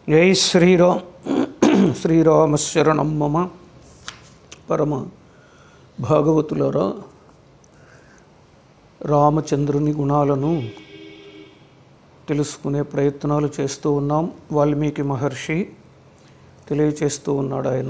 జై శ్రీరామ్ శ్రీరామశరణం మమ పరమ భాగవతులరా రామచంద్రుని గుణాలను తెలుసుకునే ప్రయత్నాలు చేస్తూ ఉన్నాం వాల్మీకి మహర్షి తెలియచేస్తూ ఉన్నాడు ఆయన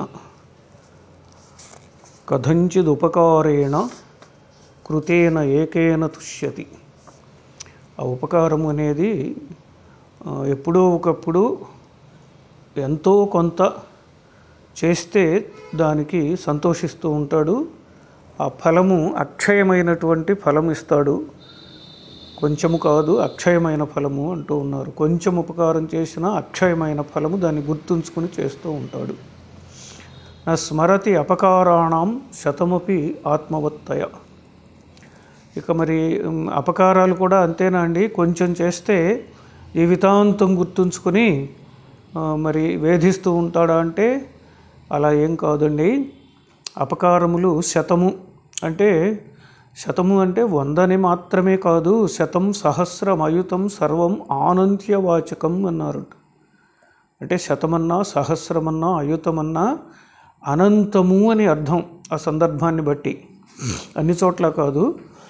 కథంచిదుపకారేణ కృతేన ఏకేన తుష్యతి ఆ ఉపకారం అనేది ఆ, ఎప్పుడో ఒకప్పుడు ఎంతో కొంత చేస్తే దానికి సంతోషిస్తూ ఉంటాడు ఆ ఫలము అక్షయమైనటువంటి ఫలం ఇస్తాడు కొంచెము కాదు అక్షయమైన ఫలము అంటూ ఉన్నారు కొంచెం ఉపకారం చేసినా అక్షయమైన ఫలము దాన్ని గుర్తుంచుకుని చేస్తూ ఉంటాడు నా స్మరతి అపకారాణం శతమపి ఆత్మవత్తయ ఇక మరి ఉమ్, అపకారాలు కూడా అంతేనా అండి కొంచెం చేస్తే జీవితాంతం గుర్తుంచుకొని ఆ, మరి వేధిస్తూ ఉంటాడా అంటే అలా ఏం కాదండి అపకారములు శతము అంటే శతము అంటే వందని మాత్రమే కాదు శతం సహస్రం అయుతం సర్వం ఆనంత్యవాచకం అన్నారు అంటే శతమన్నా సహస్రమన్నా అయుతమన్నా అనంతము అని అర్థం ఆ సందర్భాన్ని బట్టి అన్ని చోట్ల కాదు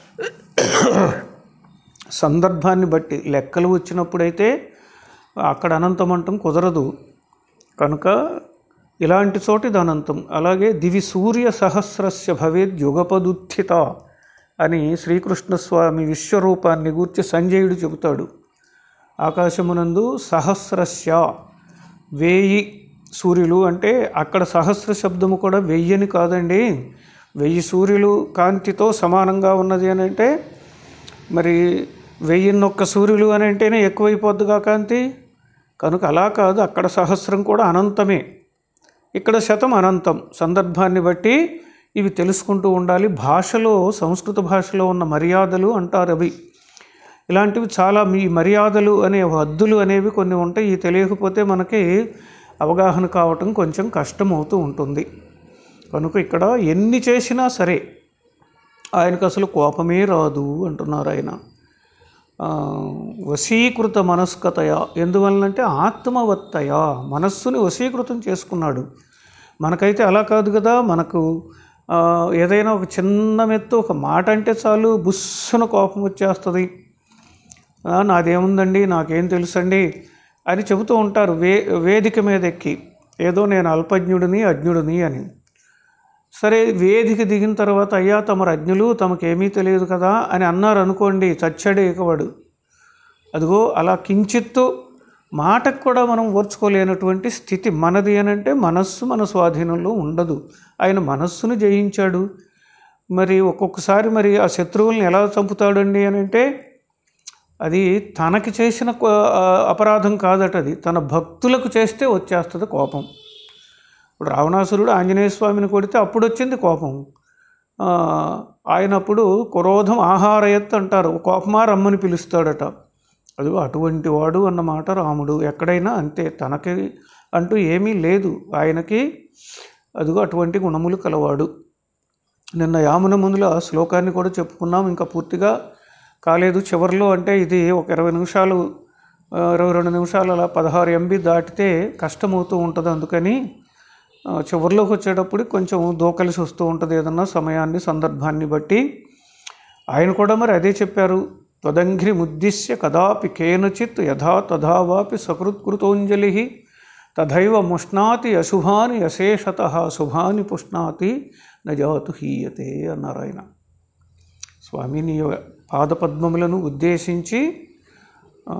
సందర్భాన్ని బట్టి లెక్కలు వచ్చినప్పుడైతే అక్కడ అనంతం అంటం కుదరదు కనుక ఇలాంటి చోటి ఇది అనంతం అలాగే దివి సూర్య సహస్రస్య భవేద్ యుగపదుత్థిత అని శ్రీకృష్ణస్వామి విశ్వరూపాన్ని గూర్చి సంజయుడు చెబుతాడు ఆకాశమునందు సహస్రస్య వేయి సూర్యులు అంటే అక్కడ సహస్ర శబ్దము కూడా వెయ్యని కాదండి వెయ్యి సూర్యులు కాంతితో సమానంగా ఉన్నది అని అంటే మరి వెయ్యిన్నొక్క సూర్యులు అని అంటేనే ఎక్కువైపోద్దిగా కాంతి కనుక అలా కాదు అక్కడ సహస్రం కూడా అనంతమే ఇక్కడ శతం అనంతం సందర్భాన్ని బట్టి ఇవి తెలుసుకుంటూ ఉండాలి భాషలో సంస్కృత భాషలో ఉన్న మర్యాదలు అంటారు అవి ఇలాంటివి చాలా మీ మర్యాదలు అనే హద్దులు అనేవి కొన్ని ఉంటాయి ఇవి తెలియకపోతే మనకి అవగాహన కావటం కొంచెం కష్టం అవుతూ ఉంటుంది కనుక ఇక్కడ ఎన్ని చేసినా సరే ఆయనకు అసలు కోపమే రాదు అంటున్నారు ఆయన ఆ, వశీకృత మనస్కతయ ఎందువలనంటే ఆత్మవత్తయ మనస్సుని వశీకృతం చేసుకున్నాడు మనకైతే అలా కాదు కదా మనకు ఆ, ఏదైనా ఒక చిన్న మెత్తు ఒక మాట అంటే చాలు బుస్సున కోపం వచ్చేస్తుంది "ఆ, నాదేముందండి నాకేం తెలుసండి అని చెబుతూ ఉంటారు వే వేదిక మీద ఎక్కి ఏదో నేను అల్పజ్ఞుడిని అజ్ఞుడిని అని సరే వేదిక దిగిన తర్వాత అయ్యా తమరు అజ్ఞులు తమకేమీ తెలియదు కదా అని అన్నారు అనుకోండి చచ్చాడే ఇకవాడు అదిగో అలా కించిత్తు మాటకు కూడా మనం ఓర్చుకోలేనటువంటి స్థితి మనది అని అంటే మనస్సు మన స్వాధీనంలో ఉండదు ఆయన మనస్సును జయించాడు మరి ఒక్కొక్కసారి మరి ఆ శత్రువుల్ని ఎలా చంపుతాడండి అని అంటే అది తనకి చేసిన కో- ఆ, అపరాధం కాదట అది తన భక్తులకు చేస్తే వచ్చేస్తుంది కోపం ఇప్పుడు రావణాసురుడు ఆంజనేయ స్వామిని కొడితే అప్పుడు వచ్చింది కోపం ఆ, ఆయన అప్పుడు క్రోధం ఆహారయత్ అంటారు కోపమా రమ్మని పిలుస్తాడట అది అటువంటి వాడు అన్నమాట రాముడు ఎక్కడైనా అంతే తనకి అంటూ ఏమీ లేదు ఆయనకి అదిగో అటువంటి గుణములు కలవాడు నిన్న యామున ముందుల శ్లోకాన్ని కూడా చెప్పుకున్నాం ఇంకా పూర్తిగా కాలేదు చివరిలో అంటే ఇది ఒక ఇరవై నిమిషాలు ఆ, ఇరవై రెండు నిమిషాలు అలా పదహారు ఎంబీ దాటితే కష్టమవుతూ ఉంటుంది అందుకని ఆ, చివరిలోకి వచ్చేటప్పుడు కొంచెం దూకలిసి వస్తూ ఉంటుంది ఏదన్నా సమయాన్ని సందర్భాన్ని బట్టి ఆయన కూడా మరి అదే చెప్పారు త్వదంఘ్రి ముద్దిశ్య కదాపి కేనచిత్ యథా తథా వాపి సకృత్కృతోంజలి తథైవ ముష్ణాతి అశుభాని అశేషత శుభాని పుష్ణాతి నజాతు హీయతే అన్నారు ఆయన స్వామిని పాదపద్మములను ఉద్దేశించి ఆ,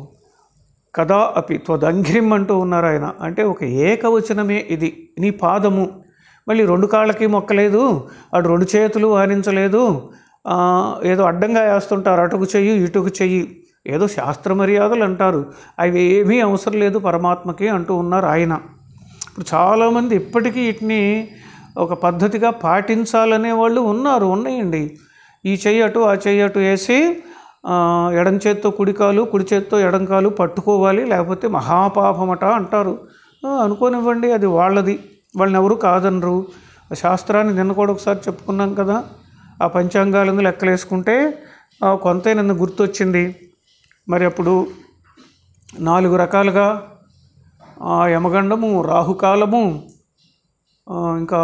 కదా అపి త్వదంఘ్రిం అంటూ ఉన్నారు ఆయన అంటే ఒక ఏకవచనమే ఇది నీ పాదము మళ్ళీ రెండు కాళ్ళకి మొక్కలేదు అటు రెండు చేతులు వారించలేదు ఆ, ఏదో అడ్డంగా వేస్తుంటారు అటుకు చెయ్యి ఇటుకు చెయ్యి ఏదో శాస్త్ర మర్యాదలు అంటారు అవి ఏమీ అవసరం లేదు పరమాత్మకి అంటూ ఉన్నారు ఆయన ఇప్పుడు చాలామంది ఇప్పటికీ వీటిని ఒక పద్ధతిగా పాటించాలనే వాళ్ళు ఉన్నారు ఉన్నాయండి ఈ చెయ్యి అటు ఆ చెయ్యి అటు వేసి ఆ, ఎడం చేత్తో కుడికాలు కుడి చేత్తో ఎడంకాలు పట్టుకోవాలి లేకపోతే మహాపాపమట అంటారు ఆ, అనుకోనివ్వండి అది వాళ్ళది వాళ్ళని ఎవరు కాదనరు ఆ శాస్త్రాన్ని నిన్న కూడా ఒకసారి చెప్పుకున్నాం కదా ఆ పంచాంగాలను లెక్కలేసుకుంటే ఆ, కొంత నిన్న గుర్తొచ్చింది మరి అప్పుడు నాలుగు రకాలుగా ఆ యమగండము రాహుకాలము ఆ, ఇంకా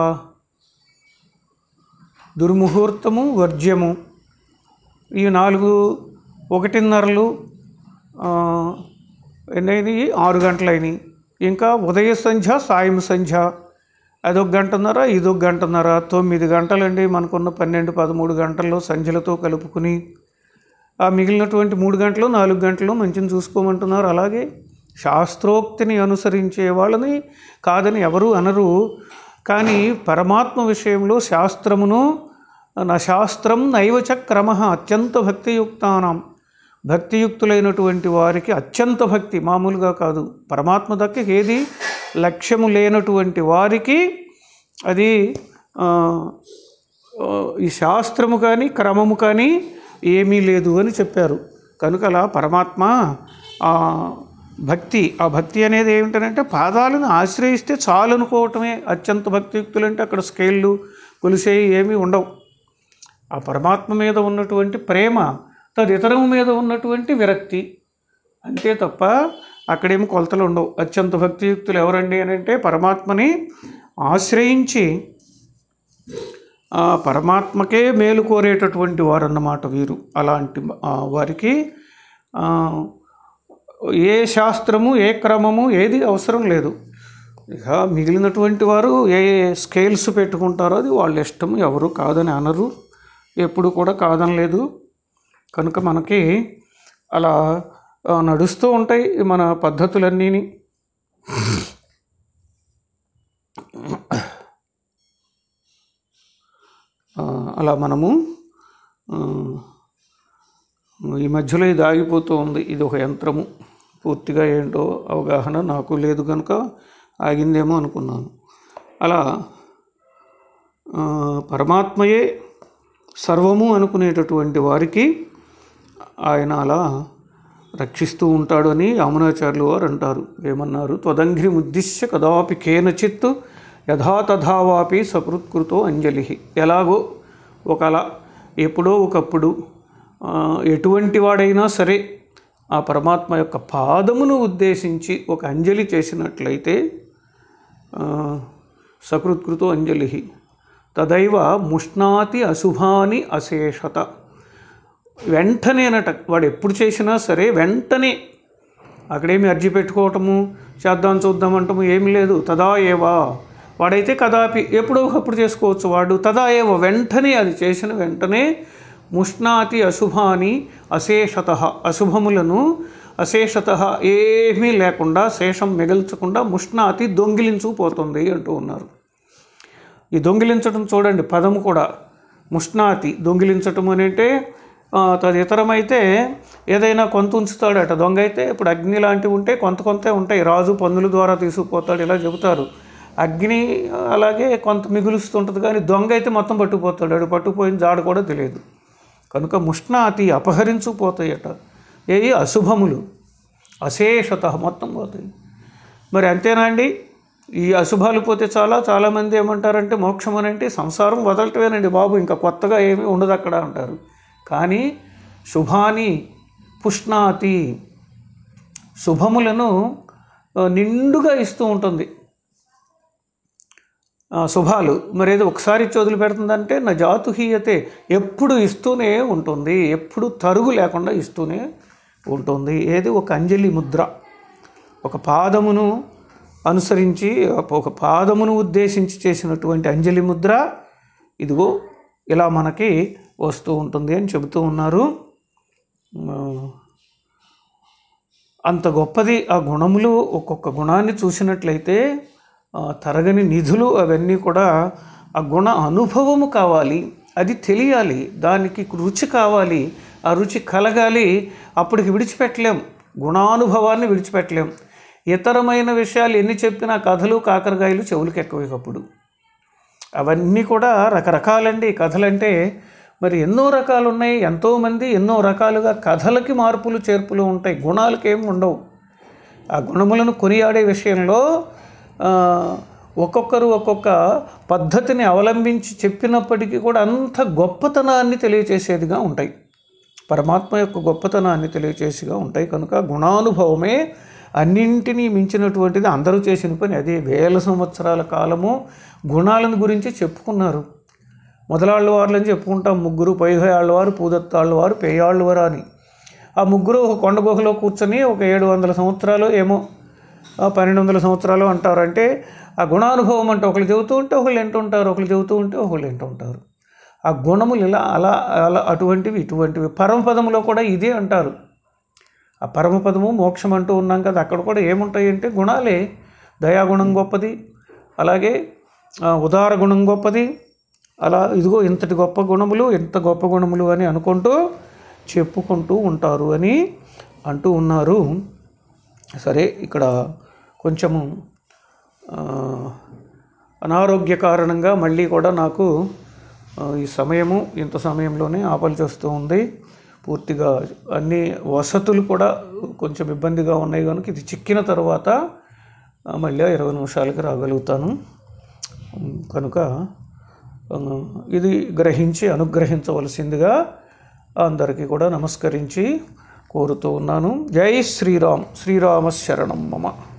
దుర్ముహూర్తము వర్జ్యము ఈ నాలుగు ఒకటిన్నరలు ఆ, ఎన్నైనాయి ఆరు గంటలైనవి ఇంకా ఉదయ సంధ్య సాయం సంధ్య అదొక గంటన్నర ఇదొక గంటన్నర తొమ్మిది గంటలండి మనకున్న పన్నెండు పదమూడు గంటల్లో సంధ్యలతో కలుపుకుని ఆ మిగిలినటువంటి మూడు గంటలు నాలుగు గంటలు మంచిని చూసుకోమంటున్నారు అలాగే శాస్త్రోక్తిని అనుసరించే వాళ్ళని కాదని ఎవరు అనరు కానీ పరమాత్మ విషయంలో శాస్త్రమును నా శాస్త్రం నైవచ క్రమ అత్యంత భక్తియుక్తానం భక్తియుక్తులైనటువంటి వారికి అత్యంత భక్తి మామూలుగా కాదు పరమాత్మ దక్క ఏది లక్ష్యము లేనటువంటి వారికి అది ఆ, ఆ, ఈ శాస్త్రము కానీ క్రమము కానీ ఏమీ లేదు అని చెప్పారు కనుక అలా పరమాత్మ ఆ భక్తి ఆ భక్తి అనేది ఏమిటంటే పాదాలను ఆశ్రయిస్తే చాలు అనుకోవటమే అత్యంత భక్తియుక్తులు అంటే అక్కడ స్కేళ్ళు కొలిసేవి ఏమీ ఉండవు ఆ పరమాత్మ మీద ఉన్నటువంటి ప్రేమ తదితరం మీద ఉన్నటువంటి విరక్తి అంతే తప్ప అక్కడేమి కొలతలు ఉండవు అత్యంత భక్తియుక్తులు ఎవరండి అని అంటే పరమాత్మని ఆశ్రయించి ఆ పరమాత్మకే మేలు కోరేటటువంటి వారు అన్నమాట వీరు అలాంటి ఆ, వారికి ఆ, ఏ శాస్త్రము ఏ క్రమము ఏది అవసరం లేదు ఇక మిగిలినటువంటి వారు ఏ స్కేల్స్ పెట్టుకుంటారో అది వాళ్ళ ఇష్టం ఎవరు కాదని అనరు ఎప్పుడు కూడా కాదనలేదు కనుక మనకి అలా ఆ, నడుస్తూ ఉంటాయి మన పద్ధతులన్నీని ఆ, అలా మనము ఆ, ఈ మధ్యలో ఇది ఆగిపోతూ ఉంది ఇది ఒక యంత్రము పూర్తిగా ఏంటో అవగాహన నాకు లేదు కనుక ఆగిందేమో అనుకున్నాను అలా ఆ, పరమాత్మయే సర్వము అనుకునేటటువంటి వారికి ఆయన అలా రక్షిస్తూ ఉంటాడు అని యామునాచార్యులు వారు అంటారు ఏమన్నారు త్వదంఘ్రి ఉద్దిశ్య కదాపి కేనచిత్ యథాతథావాపి సకృత్కృతో అంజలి ఎలాగో ఒకలా ఎప్పుడో ఒకప్పుడు ఆ, ఎటువంటి వాడైనా సరే ఆ పరమాత్మ యొక్క పాదమును ఉద్దేశించి ఒక అంజలి చేసినట్లయితే ఆ, సకృత్కృతో అంజలి తదైవ ముష్ణాతి అశుభాని అశేషత వెంటనేనట వాడు ఎప్పుడు చేసినా సరే వెంటనే అక్కడేమి అర్జీ పెట్టుకోవటము చేద్దాం చూద్దాం అంటము ఏమి లేదు తదా ఏవా వాడైతే కదాపి ఎప్పుడో ఒకప్పుడు చేసుకోవచ్చు వాడు తదా ఏవ వెంటనే అది చేసిన వెంటనే ముష్ణాతి అశుభాని అశేషత అశుభములను అశేషత ఏమీ లేకుండా శేషం మిగల్చకుండా ముష్ణాతి దొంగిలించుకుపోతుంది అంటూ ఉన్నారు ఈ దొంగిలించడం చూడండి పదము కూడా ముష్ణాతి దొంగిలించటం అని అంటే ఆ, తదితరమైతే ఏదైనా కొంత ఉంచుతాడట దొంగ అయితే ఇప్పుడు అగ్ని లాంటివి ఉంటే కొంత కొంతే ఉంటాయి రాజు పన్నుల ద్వారా తీసుకుపోతాడు ఇలా చెబుతారు అగ్ని అలాగే కొంత మిగులుస్తుంటుంది కానీ దొంగ అయితే మొత్తం పట్టుకుపోతాడు వాడు పట్టుకుపోయిన జాడ కూడా తెలియదు కనుక ముష్ణాతి అపహరించుకుపోతాయట ఏ అశుభములు అశేషత మొత్తం పోతాయి మరి అంతేనా అండి ఈ అశుభాలు పోతే చాలా చాలామంది ఏమంటారంటే మోక్షం అని అంటే సంసారం వదలటమేనండి బాబు ఇంకా కొత్తగా ఏమీ ఉండదు అక్కడ అంటారు కానీ శుభాని పుష్ణాతి శుభములను ఆ, నిండుగా ఇస్తూ ఉంటుంది ఆ, శుభాలు మరి ఏదో ఒకసారి ఇచ్చి వదిలిపెడుతుందంటే నా జాతుహీయతే ఎప్పుడు ఇస్తూనే ఉంటుంది ఎప్పుడు తరుగు లేకుండా ఇస్తూనే ఉంటుంది ఏది ఒక అంజలి ముద్ర ఒక పాదమును అనుసరించి ఒక పాదమును ఉద్దేశించి చేసినటువంటి అంజలి ముద్ర ఇదిగో ఇలా మనకి వస్తూ ఉంటుంది అని చెబుతూ ఉన్నారు ఆ, అంత గొప్పది ఆ గుణములు ఒక్కొక్క గుణాన్ని చూసినట్లయితే ఆ, తరగని నిధులు అవన్నీ కూడా ఆ గుణ అనుభవము కావాలి అది తెలియాలి దానికి రుచి కావాలి ఆ రుచి కలగాలి అప్పటికి విడిచిపెట్టలేం గుణానుభవాన్ని విడిచిపెట్టలేం ఇతరమైన విషయాలు ఎన్ని చెప్పినా కథలు కాకరకాయలు చెవులకు ఎక్కువప్పుడు అవన్నీ కూడా రకరకాలండి కథలంటే మరి ఎన్నో రకాలు ఉన్నాయి ఎంతోమంది ఎన్నో రకాలుగా కథలకి మార్పులు చేర్పులు ఉంటాయి గుణాలకి ఏమి ఉండవు ఆ గుణములను కొనియాడే విషయంలో ఆ, ఒక్కొక్కరు ఒక్కొక్క పద్ధతిని అవలంబించి చెప్పినప్పటికీ కూడా అంత గొప్పతనాన్ని తెలియచేసేదిగా ఉంటాయి పరమాత్మ యొక్క గొప్పతనాన్ని తెలియచేసిగా ఉంటాయి కనుక గుణానుభవమే అన్నింటినీ మించినటువంటిది అందరూ చేసిన పని అదే వేల సంవత్సరాల కాలము గుణాలను గురించి చెప్పుకున్నారు మొదలాళ్ళ వారులని చెప్పుకుంటాం ముగ్గురు పైగా ఆళ్ళవారు పూదత్తాళ్ళ వారు పేయాళ్ళ వారు అని ఆ ముగ్గురు ఒక కొండ గుహలో కూర్చొని ఒక ఏడు వందల సంవత్సరాలు ఏమో ఆ పన్నెండు వందల సంవత్సరాలు అంటారు అంటే ఆ గుణానుభవం అంటే ఒకళ్ళు చెబుతూ ఉంటే ఒకళ్ళు వింటుంటారు ఒకళ్ళు చెబుతూ ఉంటే ఒకళ్ళు వింటుంటారు ఆ గుణములు ఇలా అలా అలా అటువంటివి ఇటువంటివి పరమపదములో కూడా ఇదే అంటారు ఆ పరమపదము మోక్షం అంటూ ఉన్నాం కదా అక్కడ కూడా ఏముంటాయి అంటే గుణాలే దయాగుణం గొప్పది అలాగే ఆ, ఉదార గుణం గొప్పది అలా ఇదిగో ఇంతటి గొప్ప గుణములు ఇంత గొప్ప గుణములు అని అనుకుంటూ చెప్పుకుంటూ ఉంటారు అని అంటూ ఉన్నారు సరే ఇక్కడ కొంచెము ఆ, అనారోగ్య కారణంగా మళ్ళీ కూడా నాకు ఆ, ఈ సమయము ఇంత సమయంలోనే ఆపల్సి వస్తూ ఉంది పూర్తిగా అన్ని వసతులు కూడా కొంచెం ఇబ్బందిగా ఉన్నాయి కనుక ఇది చిక్కిన తర్వాత ఆ, మళ్ళీ ఆ ఇరవై నిమిషాలకి రాగలుగుతాను ఉమ్, కనుక ఆ, ఇది గ్రహించి అనుగ్రహించవలసిందిగా అందరికీ కూడా నమస్కరించి కోరుతూ ఉన్నాను జై శ్రీరామ్ శ్రీరామ శరణం మమ